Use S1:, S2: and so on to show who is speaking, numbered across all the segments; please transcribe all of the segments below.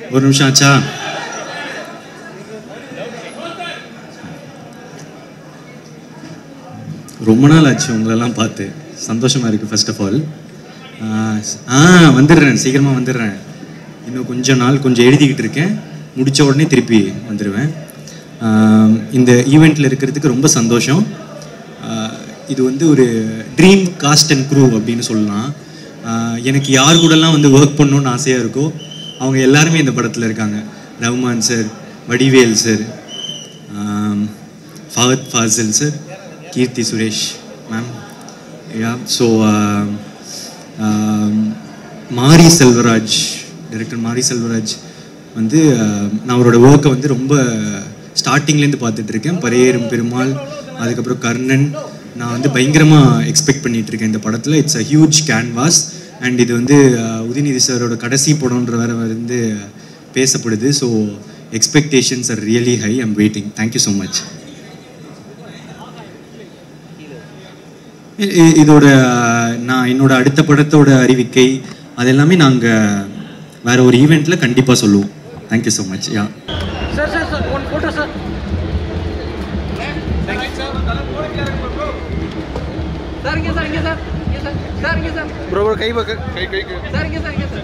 S1: ஒரு நிமிஷம் ஆச்சா ரொம்ப நாள் ஆச்சு உங்களெல்லாம் பார்த்து சந்தோஷமா இருக்கு ஃபர்ஸ்ட் ஆஃப் ஆல் ஆ வந்துடுறேன் சீக்கிரமா வந்துடுறேன் இன்னும் கொஞ்ச நாள் கொஞ்சம் எழுதிக்கிட்டு இருக்கேன் முடிச்ச உடனே திருப்பி வந்துடுவேன் ஆஹ் இந்த ஈவெண்ட்டில் இருக்கிறதுக்கு ரொம்ப சந்தோஷம் ஆஹ் இது வந்து ஒரு ட்ரீம் காஸ்ட் அண்ட் க்ரூ அப்படின்னு சொல்லலாம் ஆஹ் எனக்கு யார் கூடலாம் வந்து ஒர்க் பண்ணணும்னு ஆசையாக இருக்கோ அவங்க எல்லாருமே இந்த படத்தில் இருக்காங்க Rahman sir Vadivel sir Fahadh Faasil sir Keerthy Suresh ma'am yeah so Mari Selvaraj director மாரி செல்வராஜ் வந்து ஆஹ், நான் அவரோட ஒர்க்கை வந்து ரொம்ப ஸ்டார்டிங்லேருந்து பார்த்துட்டு இருக்கேன் பரையேறும் பெருமாள் அதுக்கப்புறம் கர்ணன் நான் வந்து பயங்கரமாக எக்ஸ்பெக்ட் பண்ணிட்டு இருக்கேன் இந்த படத்தில் it's a huge canvas and இது வந்து ஆஹ், உதயநிதி சாரோட கடைசி படம்ன்ற வேற வந்து பேசப்படுது so expectations are really high I'm waiting thank you so much இ- இ- இதோட நான் என்னோட அடுத்த படத்தோட அறிவிக்கை அது எல்லாமே நாங்கள் வேற ஒரு ஈவெண்ட்ல கண்டிப்பாக சொல்லுவோம் thank you so much yeah
S2: sir sir sir one photo sir sir இங்கே சார் இங்கே சார் இங்கே சார் சார் இங்கே சார்
S3: ப்ரோ ப்ரோ கை பக்க கை கை கை
S2: சார் இங்கே சார் இங்கே சார்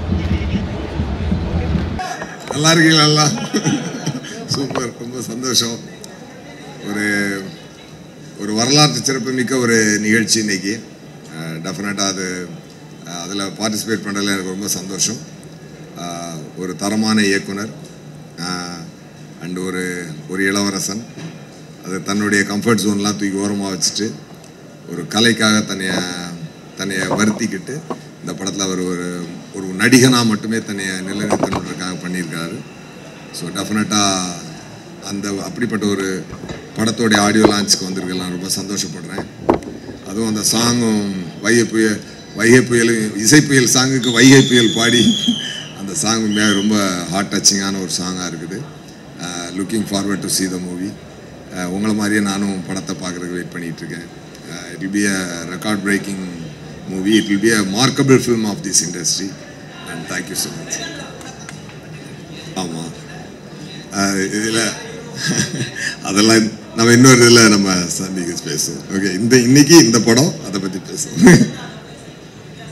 S4: நல்லா இருக்கீங்களா எல்லாம் சூப்பர் ரொம்ப சந்தோஷம் ஒரு ஒரு வரலாற்று சிறப்புமிக்க ஒரு நிகழ்ச்சி இன்னைக்கு டெஃபினட்டாக அது அதில் பார்ட்டிசிபேட் பண்ணுறதுல எனக்கு ரொம்ப சந்தோஷம் அஹ், ஒரு தரமான இயக்குனர் அண்ட் ஒரு ஒரு இளவரசன் அது தன்னுடைய கம்ஃபர்ட் ஜோன்லாம் தூக்கி ஓரமாக வச்சுட்டு ஒரு கலைக்காக தன்னைய தன்னைய வருத்திக்கிட்டு இந்த படத்தில் அவர் ஒரு ஒரு நடிகனாக மட்டுமே தன்னைய நிலைநிறுத்தணுன்றதுக்காக பண்ணியிருக்காரு ஸோ டெஃபினட்டாக அந்த அப்படிப்பட்ட ஒரு படத்தோடைய ஆடியோ லான்ச்சுக்கு வந்திருக்கலாம் ரொம்ப சந்தோஷப்படுறேன் அதுவும் அந்த சாங்கும் வைகை புயல் வைகை புயல் இசை புயல் சாங்குக்கு வைகை புயல் பாடி அந்த சாங் உண்மையாக ரொம்ப ஹார்ட் டச்சிங்கான ஒரு சாங்காக இருக்குது looking forward to see the movie உங்களை மாதிரியே நானும் படத்தை பார்க்குறதுக்கு வெயிட் பண்ணிட்டு இருக்கேன் it will be a record breaking movie it will be a remarkable film of this industry and thank you so much ஆமாம் இதில் அதெல்லாம் நம்ம இன்னொரு இதில் நம்ம சந்திக்க பேசுவோம் ஓகே இந்த இன்னைக்கு இந்த படம் அதை பற்றி பேசுவோம்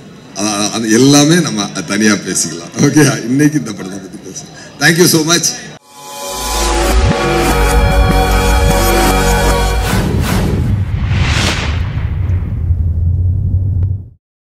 S4: அதான் அது எல்லாமே நம்ம தனியாக பேசிக்கலாம் ஓகே இன்னைக்கு இந்த படத்தை பற்றி பேசுவோம் தேங்க்யூ ஸோ மச்